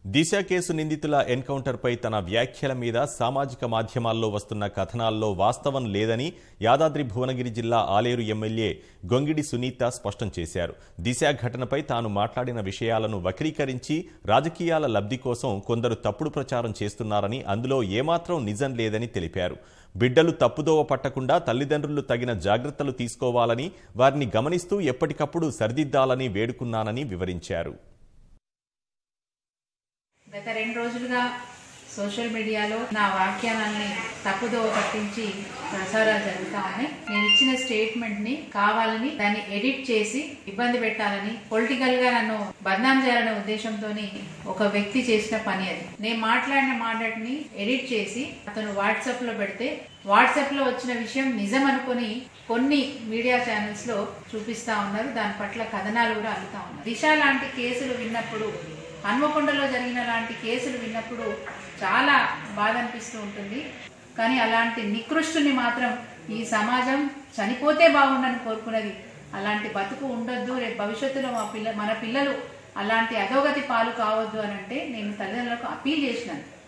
దిశ case నిందితుల ఎన్కౌంటర్పై తన వ్యాఖ్యల మీద సామాజిక మాధ్యమాల్లో వస్తున్న కథనాల్లో వాస్తవం లేదని యాదాద్రి భువనగిరి జిల్లా ఆలేరు ఎమ్మెల్యే గొంగిడి సునీత స్పష్టం చేశారు దిశ ఘటనపై తాను మాట్లాడిన విషయాలను వక్రీకరించి రాజకీయాల లబ్ధి కోసం కొందరు తప్పుడు ప్రచారం చేస్తున్నారని అందులో ఏమాత్రం నిజం లేదని తెలిపారు బిడ్డలు తప్పుదోవ పట్టకుండా తల్లిదండ్రులు తగిన జాగ్రత్తలు తీసుకోవాలని వారిని గమనిస్తూ ఎప్పటికప్పుడు సరిదిద్దాలని వేడుకున్నానని వివరించారు గత రెండు రోజులుగా సోషల్ మీడియాలో నా వాక్యాలని తప్పుదోవ పట్టించి ప్రసారాలు జరుగుతా ఉన్నాయి నేను ఇచ్చిన స్టేట్మెంట్ ని కావాలని దాన్ని ఎడిట్ చేసి ఇబ్బంది పెట్టాలని పొలిటికల్ గా నన్ను బద్నాం చేయాలనే ఉద్దేశంతో ఒక వ్యక్తి చేసిన పని అది నేను మాట్లాడిన మాటని ఎడిట్ చేసి అతను వాట్సాప్ లో పెడితే వాట్సాప్ లో వచ్చిన విషయం నిజం అనుకుని కొన్ని మీడియా ఛానల్స్ లో చూపిస్తా ఉన్నారు దాని పట్ల కథనాలు కూడా అల్లుతా ఉన్నారు దిశ లాంటి కేసులు విన్నప్పుడు హన్మకొండలో జరిగిన లాంటి కేసులు విన్నప్పుడు చాలా బాధ అనిపిస్తూ ఉంటుంది కానీ అలాంటి నికృష్టుని మాత్రం ఈ సమాజం చనిపోతే బాగుండని కోరుకున్నది అలాంటి బతుకు ఉండొద్దు రేపు భవిష్యత్తులో మా పిల్ల మన పిల్లలు అలాంటి అధోగతి పాలు కావద్దు అని అంటే నేను తల్లిదండ్రులకు అప్పీల్ చేసినాను